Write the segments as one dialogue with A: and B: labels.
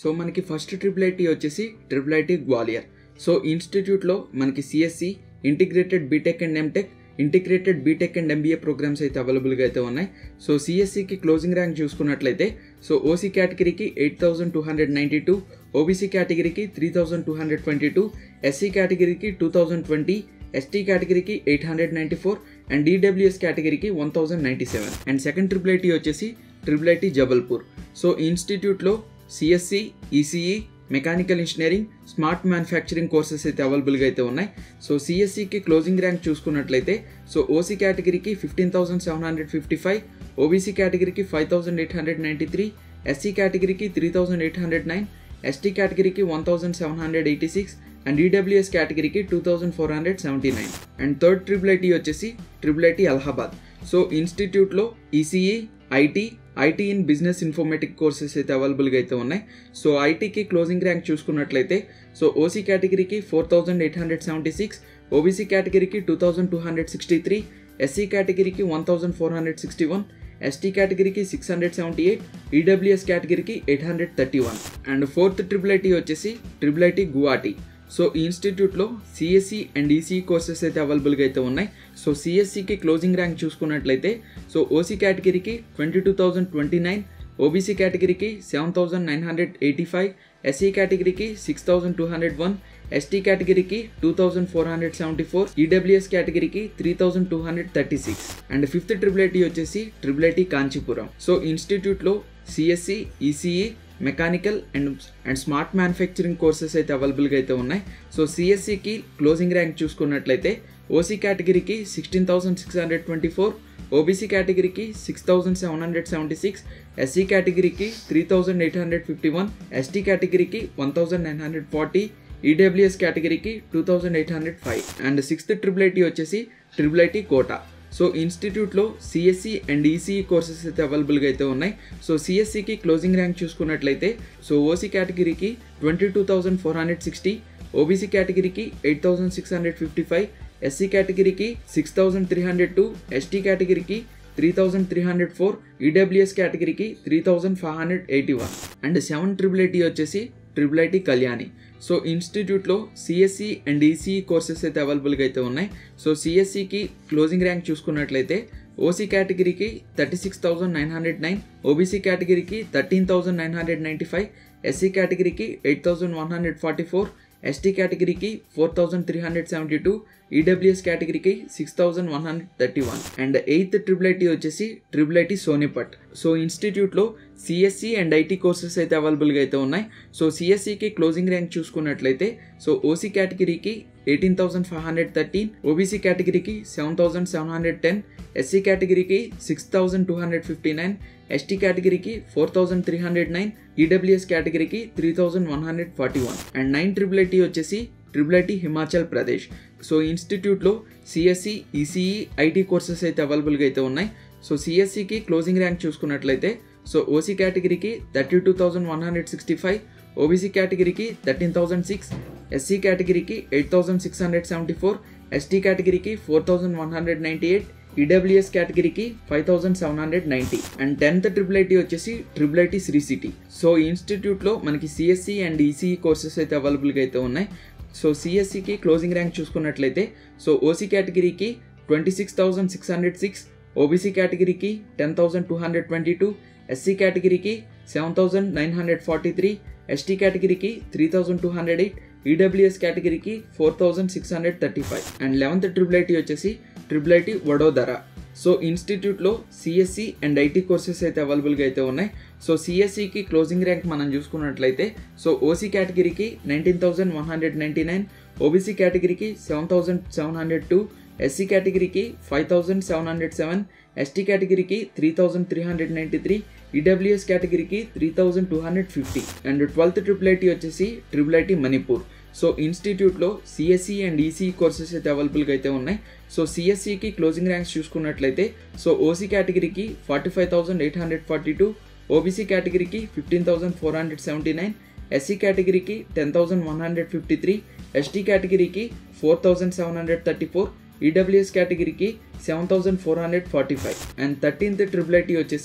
A: so మనకి first triple IT వచ్చేసి triple IT Gwalior so ఇన్స్టిట్యూట్లో మనకి CSE integrated BTech and MTech integrated BTech and MBA programs అయితే అవైలబుల్గా అయితే ఉన్నాయి సో సిఎస్సికి క్లోజింగ్ ర్యాంక్ చూసుకున్నట్లయితే సో ఓసీ కేటగిరీకి eight thousand two hundred ninety two OBC కేటగిరీకి three thousand two hundred twenty two SC కేటగిరీకి టూ థౌసండ్ ట్వంటీ ఎస్టీ కేటగిరీకి eight hundred ninety four and DWS కేటగిరీకి one thousand ninety seven and second triple IT వచ్చేసి triple IT Jabalpur so ఈ ఇన్స్టిట్యూట్లో CSE ECE mechanical engineering smart manufacturing courses అయితే అవైలబుల్గా అయితే ఉన్నాయి సో సిఎస్సికి క్లోజింగ్ ర్యాంక్ చూసుకున్నట్లయితే సో ఓసీ కేటగిరీకి fifteen thousand seven hundred fifty five OBC కేటగిరీకి five thousand eight hundred ninety three SC కేటగిరీకి three thousand eight hundred nine ST కేటగిరీకి one thousand seven hundred eighty six and EWS కేటగిరీకి two thousand four hundred seventy nine and third triple IT వచ్చేసి triple IT Allahabad so ఇన్స్టిట్యూట్లో ECE IT IT in business informatic courses అయితే అవైలబుల్గా అయితే ఉన్నాయి so ఐటీకి closing rank చూసుకున్నట్లయితే so OC కేటగిరీకి four thousand eight hundred seventy six OBC కేటగిరీకి two thousand two hundred sixty three SC కేటగిరీకి one thousand four hundred sixty one ST కేటగిరీకి six hundred seventy eight EWS కేటగిరీకి eight hundred thirty one and fourth triple IT వచ్చేసి triple ఐటీ Guwahati so ఈ ఇన్స్టిట్యూట్లో CSE and EC courses అయితే అవైలబుల్గా అయితే ఉన్నాయి సో సిఎస్సికి క్లోజింగ్ ర్యాంక్ చూసుకున్నట్లయితే సో ఓసీ కేటగిరీకి twenty two thousand twenty nine OBC కేటగిరీకి seven thousand nine hundred eighty five SC కేటగిరీకి six thousand two hundred one ST కేటగిరీకి two thousand four hundred seventy four EWS కేటగిరీకి three thousand two hundred thirty six and fifth triple IT వచ్చేసి triple IT Kanchipuram so ఇన్స్టిట్యూట్లో CSE ECE mechanical and and smart manufacturing courses అయితే అవైలబుల్గా అయితే ఉన్నాయి so సిఎస్సికి closing rank చూసుకున్నట్లయితే OC కేటగిరీకి sixteen thousand six hundred twenty four OBC కేటగిరీకి six thousand seven hundred seventy six SC కేటగిరీకి three thousand eight hundred fifty one ST కేటగిరీకి one thousand nine hundred forty EWS కేటగిరీకి two thousand eight hundred five and sixth triple IT వచ్చేసి triple IT Kota so ఇన్స్టిట్యూట్లో CSE and ECE courses అయితే అవైలబుల్గా అయితే ఉన్నాయి so సిఎస్సికి క్లోజింగ్ ర్యాంక్ చూసుకున్నట్లయితే సో ఓసీ కేటగిరీకి twenty two thousand four hundred sixty OBC కేటగిరీకి eight thousand six hundred fifty five SC కేటగిరీకి six thousand three hundred two ST కేటగిరీకి three thousand three hundred four EWS కేటగిరీకి three thousand five hundred eighty one and seven triple IT వచ్చేసి triple IT Kalyani so ఇన్స్టిట్యూట్లో CSE and ECE courses అయితే అవైలబుల్గా అయితే ఉన్నాయి so సిఎస్సికి క్లోజింగ్ ర్యాంక్ చూసుకున్నట్లయితే ఓసీ కేటగిరీకి thirty six thousand nine hundred nine OBC కేటగిరీకి thirteen thousand nine hundred ninety five SC కేటగిరీకి eight thousand one hundred forty four ST కేటగిరీకి four thousand three hundred seventy two EWS కేటగిరీకి six thousand one hundred thirty one and eighth triple IT వచ్చేసి triple IT Sonipat so ఇన్స్టిట్యూట్లో CSE and IT courses అయితే అవైలబుల్గా అయితే ఉన్నాయి so సిఎస్సికి closing rank చూసుకున్నట్లయితే సో ఓసీ కేటగిరీకి eighteen thousand five hundred thirteen OBC కేటగిరీకి seven thousand seven hundred ten SC కేటగిరీకి six thousand two hundred fifty nine ST కేటగిరీకి four thousand three hundred nine EWS కేటగిరీకి three thousand one hundred forty one and nine triple IT వచ్చేసి triple IT Himachal Pradesh so ఇన్స్టిట్యూట్లో CSE ECE IT courses అయితే అవైలబుల్గా అయితే ఉన్నాయి so సిఎస్సికి closing rank చూసుకున్నట్లయితే సో ఓసీ కేటగిరీకి thirty two thousand one hundred sixty five OBC కేటగిరీకి థర్టీన్ థౌసండ్ సిక్స్ ఎస్సీ కేటగిరీకి eight thousand six hundred seventy four ST కేటగిరీకి four thousand one hundred ninety eight EWS కేటగిరీకి five thousand seven hundred ninety and tenth triple IT వచ్చేసి triple IT Sri city so ఈ ఇన్స్టిట్యూట్లో మనకి CSC and ECE courses అయితే అవైలబుల్గా అయితే ఉన్నాయి సో సిఎస్సికి క్లోజింగ్ ర్యాంక్ చూసుకున్నట్లయితే సో ఓసీ కేటగిరీకి twenty six thousand six hundred six OBC కేటగిరీకి ten thousand two hundred twenty two SC కేటగిరీకి seven thousand nine hundred forty three ST కేటగిరీకి three thousand two hundred eight EWS కేటగిరీకి four thousand six hundred thirty five and eleventh triple IT వచ్చేసి triple IT Vadodara so ఇన్స్టిట్యూట్లో CSE and IT courses అయితే అవైలబుల్గా అయితే ఉన్నాయి so సిఎస్సికి closing rank మనం చూసుకున్నట్లయితే సో ఓసీ కేటగిరీకి nineteen thousand one hundred ninety nine OBC కేటగిరీకి seven thousand seven hundred two SC కేటగిరీకి five thousand seven hundred seven ST కేటగిరీకి three thousand three hundred ninety three EWS కేటగిరీకి three thousand two hundred fifty and twelfth triple IT వచ్చేసి triple IT Manipur so ఇన్స్టిట్యూట్లో CSE and ECE courses అయితే అవైలబుల్గా అయితే ఉన్నాయి so సిఎస్సికి క్లోజింగ్ ర్యాంక్స్ చూసుకున్నట్లయితే సో ఓసీ కేటగిరీకి forty five thousand eight hundred forty two OBC కేటగిరీకి fifteen thousand four hundred seventy nine SC కేటగిరీకి ten thousand one hundred fifty three ST కేటగిరీకి four thousand seven hundred thirty four EWS కేటగిరీకి seven thousand four hundred forty five and thirteenth triple IT వచ్చేసి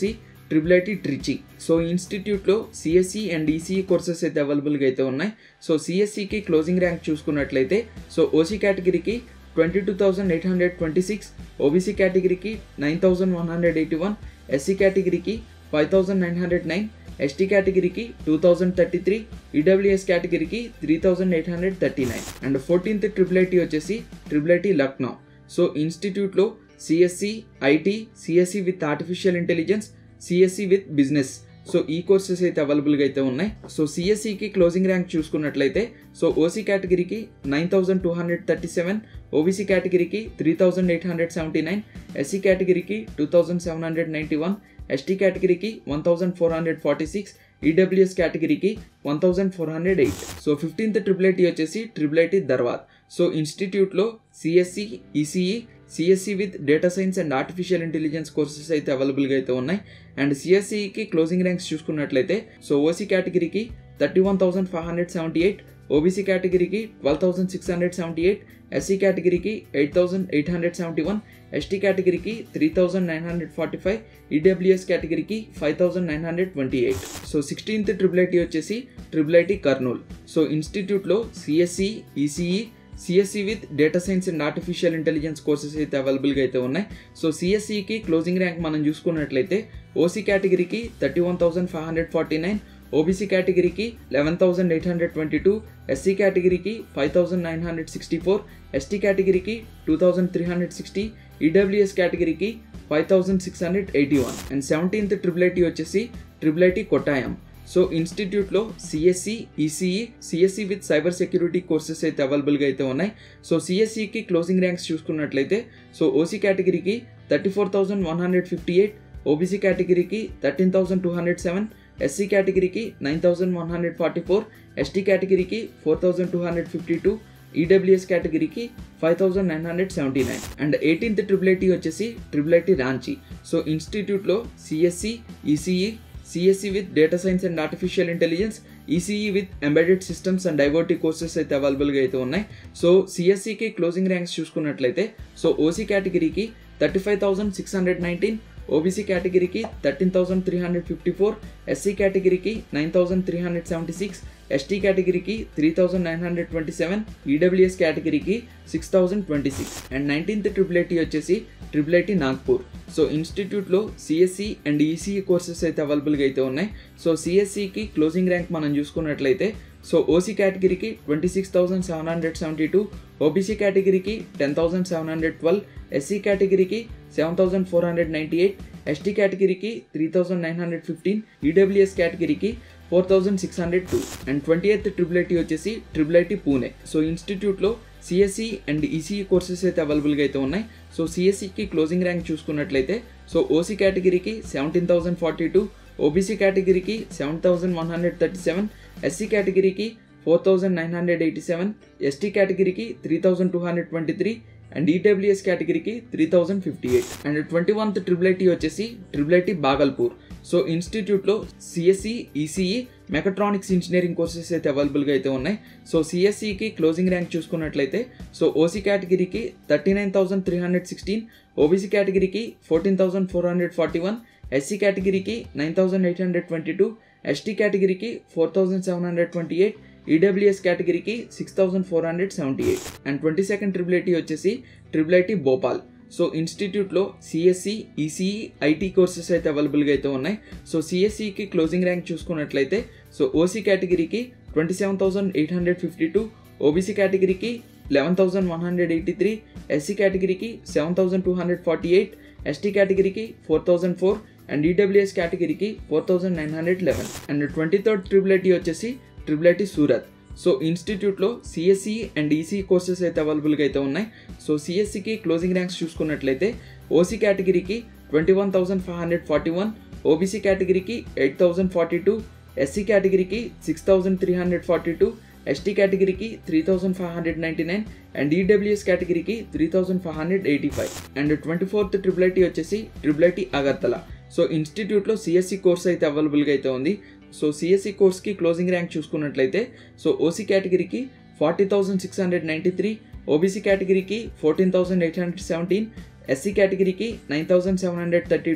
A: triple IT Trichy so ఇన్స్టిట్యూట్లో CSE and ECE courses అయితే అవైలబుల్గా అయితే ఉన్నాయి so సిఎస్సికి closing rank చూసుకున్నట్లయితే సో ఓసీ కేటగిరీకి twenty two thousand eight hundred twenty six OBC కేటగిరీకి nine thousand one hundred eighty one SC కేటగిరీకి five thousand nine hundred nine ST కేటగిరీకి two thousand thirty three EWS కేటగిరీకి three thousand eight hundred thirty nine and fourteenth triple IT వచ్చేసి triple IT Lucknow so ఇన్స్టిట్యూట్లో CSE IT CSE with artificial intelligence CSE with business so ఈ courses అయితే అవైలబుల్గా అయితే ఉన్నాయి so సిఎస్సికి క్లోజింగ్ ర్యాంక్ చూసుకున్నట్లయితే సో ఓసీ కేటగిరీకి nine thousand two hundred thirty seven OBC కేటగిరీకి three thousand eight hundred seventy nine SC కేటగిరీకి two thousand seven hundred ninety one ST కేటగిరీకి one thousand four hundred forty six EWS కేటగిరీకి one thousand four hundred eight so fifteenth triple IT వచ్చేసి triple IT Dharwad so ఇన్స్టిట్యూట్లో CSE ECE CSE with data science and artificial intelligence courses అయితే అవైలబుల్గా అయితే ఉన్నాయి and సిఎస్సికి closing ranks చూసుకున్నట్లయితే so OC కేటగిరీకి thirty one thousand five hundred seventy eight OBC కేటగిరీకి twelve thousand six hundred seventy eight SC కేటగిరీకి eight thousand eight hundred seventy one ST కేటగిరీకి three thousand nine hundred forty five EWS కేటగిరీకి five thousand nine hundred twenty eight so sixteenth triple IT వచ్చేసి triple IT Kurnool so ఇన్స్టిట్యూట్లో CSE ECE CSE with data science and artificial intelligence courses అయితే అవైలబుల్గా అయితే ఉన్నాయి so సిఎస్సికి closing rank మనం చూసుకున్నట్లయితే ఓసీ కేటగిరీకి thirty one thousand five hundred forty nine OBC కేటగిరీకి eleven thousand eight hundred twenty two SC కేటగిరీకి five thousand nine hundred sixty four ST కేటగిరీకి two thousand three hundred sixty EWS కేటగిరీకి five thousand six hundred eighty one and seventeenth triple IT వచ్చేసి triple IT Kottayam so ఇన్స్టిట్యూట్లో CSE ECE CSE with cyber security courses అయితే అవైలబుల్గా అయితే ఉన్నాయి so సిఎస్సికి closing ranks చూసుకున్నట్లయితే సో ఓసీ కేటగిరీకి thirty four thousand one hundred fifty eight OBC కేటగిరీకి thirteen thousand two hundred seven SC కేటగిరీకి nine thousand one hundred forty four ST కేటగిరీకి four thousand two hundred fifty two EWS కేటగిరీకి five thousand nine hundred seventy nine and eighteenth triple IT వచ్చేసి triple IT Ranchi so ఇన్స్టిట్యూట్లో CSE ECE CSE with data science and artificial intelligence ECE with embedded systems and డైవర్టీ courses అయితే అవైలబుల్గా అయితే ఉన్నాయి so సిఎస్సికి closing ranks చూసుకున్నట్లయితే so OC కేటగిరీకి thirty five thousand six hundred nineteen OBC కేటగిరీకి thirteen thousand three hundred fifty four SC కేటగిరీకి nine thousand three hundred seventy six ST కేటగిరీకి three thousand nine hundred twenty seven EWS కేటగిరీకి six thousand twenty six and nineteenth triple IT వచ్చేసి triple IT Nagpur so ఇన్స్టిట్యూట్లో CSE and ECE courses అయితే అవైలబుల్గా అయితే ఉన్నాయి so సిఎస్సికి క్లోజింగ్ ర్యాంక్ మనం చూసుకున్నట్లయితే సో ఓసీ కేటగిరీకి twenty six thousand seven hundred seventy two OBC కేటగిరీకి ten thousand seven hundred twelve SC కేటగిరీకి seven thousand four hundred ninety eight ST కేటగిరీకి three thousand nine hundred fifteen EWS కేటగిరీకి four thousand six hundred two and twenty eighth triple IT వచ్చేసి triple IT Pune so ఇన్స్టిట్యూట్లో CSE and ECE courses అయితే అవైలబుల్గా అయితే ఉన్నాయి so సిఎస్సికి closing rank చూసుకున్నట్లయితే సో ఓసీ కేటగిరీకి seventeen thousand forty two OBC కేటగిరీకి seven thousand one hundred thirty seven SC కేటగిరీకి four thousand nine hundred eighty seven ST కేటగిరీకి three thousand two hundred twenty three and EWS కేటగిరీకి three thousand fifty eight and twenty oneth triple IT వచ్చేసి triple IT Bhagalpur so ఇన్స్టిట్యూట్లో CSE ECE mechatronics engineering courses అయితే అవైలబుల్గా అయితే ఉన్నాయి so సిఎస్సికి closing rank చూసుకున్నట్లయితే సో ఓసీ కేటగిరీకి thirty nine thousand three hundred sixteen OBC కేటగిరీకి fourteen thousand four hundred forty one SC కేటగిరీకి nine thousand eight hundred twenty two ST కేటగిరీకి four thousand seven hundred twenty eight EWS కేటగిరీకి six thousand four hundred seventy eight and twenty second triple IT వచ్చేసి triple IT Bhopal so ఇన్స్టిట్యూట్లో CSE ECE IT courses అయితే అవైలబుల్గా అయితే ఉన్నాయి so సిఎస్సికి closing rank చూసుకున్నట్లయితే సో ఓసీ కేటగిరీకి twenty seven thousand eight hundred fifty two OBC కేటగిరీకి eleven thousand one hundred eighty three SC కేటగిరీకి seven thousand two hundred forty eight ST కేటగిరీకి four thousand four and EWS కేటగిరీకి four thousand nine hundred eleven and twenty third triple IT వచ్చేసి triple IT Surat so ఇన్స్టిట్యూట్లో CSE and EC courses అయితే అవైలబుల్గా అయితే ఉన్నాయి so సిఎస్సికి క్లోజింగ్ ర్యాంక్స్ చూసుకున్నట్లయితే ఓసీ కేటగిరీకి twenty one thousand five hundred forty one OBC కేటగిరీకి eight thousand forty two SC కేటగిరీకి six thousand three hundred forty two ST కేటగిరీకి three thousand five hundred ninety nine and EWS కేటగిరీకి three thousand five hundred eighty five and twenty fourth triple IT వచ్చేసి triple IT Agartala so ఇన్స్టిట్యూట్లో CSE course అయితే అవైలబుల్గా అయితే ఉంది so CSE కోర్స్కి closing rank చూసుకున్నట్లయితే సో ఓసీ కేటగిరీకి forty thousand six hundred ninety three OBC కేటగిరీకి fourteen thousand eight hundred seventeen SC కేటగిరీకి nine thousand seven hundred thirty two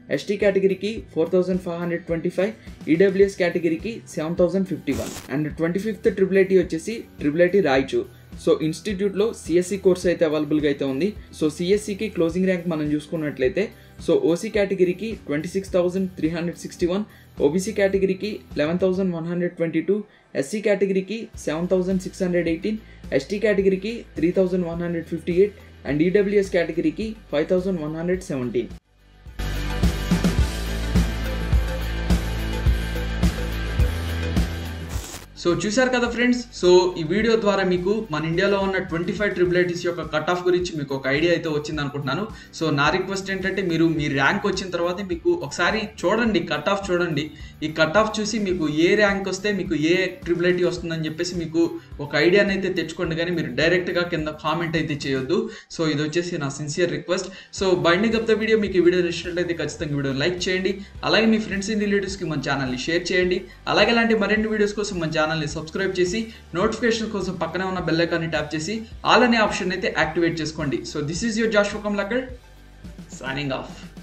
A: ST కేటగిరీకి four thousand five hundred twenty five EWS కేటగిరీకి seven thousand fifty one and twenty fifth triple IT వచ్చేసి triple IT Raichur so ఇన్స్టిట్యూట్లో CSE course అయితే అవైలబుల్గా అయితే ఉంది so సిఎస్సికి క్లోజింగ్ ర్యాంక్ మనం చూసుకున్నట్లయితే సో ఓసీ కేటగిరీకి twenty six thousand three hundred sixty one OBC కేటగిరీకి eleven thousand one hundred twenty two SC కేటగిరీకి seven thousand six hundred eighteen ST కేటగిరీకి three thousand one hundred fifty eight and EWS కేటగిరీకి five thousand one hundred seventeen so చూశారు కదా friends so ఈ video ద్వారా మీకు మన ఇండియాలో ఉన్న ట్వంటీ ఫైవ్ ట్రిబులైటీస్ యొక్క కట్ ఆఫ్ గురించి మీకు ఒక ఐడియా అయితే వచ్చింది అనుకుంటున్నాను సో నా రిక్వెస్ట్ ఏంటంటే మీరు మీ ర్యాంక్ వచ్చిన తర్వాత మీకు ఒకసారి చూడండి కట్ ఆఫ్ చూడండి ఈ కట్ ఆఫ్ చూసి మీకు ఏ ర్యాంక్ వస్తే మీకు ఏ ట్రిబులైటీ వస్తుందని చెప్పేసి మీకు ఒక ఐడియాని అయితే తెచ్చుకోండి కానీ మీరు డైరెక్ట్గా కింద కామెంట్ అయితే చేయొద్దు సో ఇది వచ్చేసి నా sincere request so binding up the video మీకు ఈ వీడియో నచ్చినట్లయితే ఖచ్చితంగా వీడియో లైక్ చేయండి అలాగే మీ ఫ్రెండ్స్ అండ్ రిలేటివ్స్కి మన ఛానల్ని షేర్ చేయండి అలాగే ఇలాంటి మరిన్ని వీడియోస్ కోసం మన ఛానల్ని సబ్స్క్రైబ్ చేసి నోటిఫికేషన్ కోసం పక్కనే ఉన్న బెల్ ఐకాన్ని ట్యాప్ చేసి ఆల్ అనే ఆప్షన్ అయితే యాక్టివేట్ చేసుకోండి సో దిస్ ఈజ్ యువర్ జాష్ కమ్ లక్కడ్ సైనింగ్ ఆఫ్